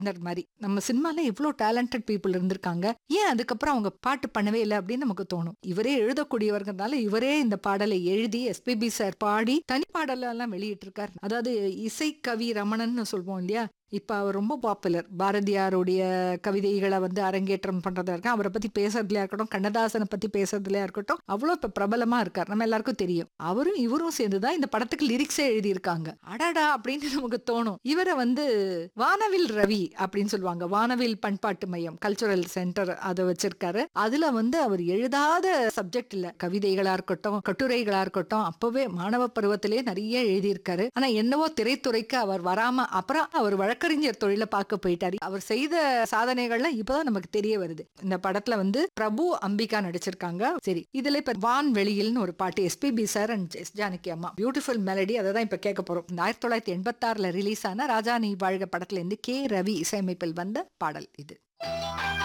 மாதிரி நம்ம சினிமால இவ்வளோ டேலண்டட் பீப்புள் இருந்திருக்காங்க ஏன் அதுக்கப்புறம் அவங்க பாட்டு பண்ணவே இல்லை அப்படின்னு நமக்கு தோணும் இவரே எழுதக்கூடியவர்கிறதுனால இவரே இந்த பாடலை எழுதி எஸ்பிபி சார் பாடி தனி பாடலெல்லாம் வெளியிட்டிருக்கார் அதாவது இசைக்கவி ரமணன்னு சொல்வோம் இல்லையா இப்ப அவர் ரொம்ப பாப்புலர் பாரதியாருடைய கவிதைகளை வந்து அரங்கேற்றம் பண்றதா இருக்கட்டும் அவரை பத்தி பேசுறதுலயா இருக்கட்டும் கண்ணதாசனை பத்தி பேசுறதுலயா இருக்கட்டும் அவ்வளோ இப்ப பிரபலமா இருக்கார் நம்ம எல்லாருக்கும் தெரியும் அவரும் இவரும் சேர்ந்துதான் இந்த படத்துக்கு லிரிக்ஸே எழுதியிருக்காங்க அடடா அப்படின்னு நமக்கு தோணும் இவரை வந்து வானவில் ரவி அப்படின்னு சொல்லுவாங்க வானவில் பண்பாட்டு மையம் கல்ச்சுரல் சென்டர் அதை வச்சிருக்காரு அதுல வந்து அவர் எழுதாத சப்ஜெக்ட் இல்ல கவிதைகளா இருக்கட்டும் கட்டுரைகளா இருக்கட்டும் அப்பவே மாணவ பருவத்திலே நிறைய எழுதியிருக்காரு ஆனா என்னவோ திரைத்துறைக்கு அவர் வராம அப்புறம் அவர் வழக்கறிஞர் தொழில பார்க்க போயிட்டாரு அவர் செய்த சாதனைகள்லாம் இப்பதான் நமக்கு தெரிய வருது இந்த படத்துல வந்து பிரபு அம்பிகா நடிச்சிருக்காங்க சரி இதுல இப்ப வான் வெளியில்னு ஒரு பாட்டு SPB sir and S Janaki அம்மா பியூட்டிஃபுல் மெலடி அதை தான் இப்ப கேட்க போறோம் இந்த ஆயிரத்தி தொள்ளாயிரத்தி எண்பத்தி ஆறுல ரிலீஸ் ஆன ராஜா நீ வாழ்க படத்துல இருந்து கே ரவி இசையமைப்பில் வந்த பாடல் இது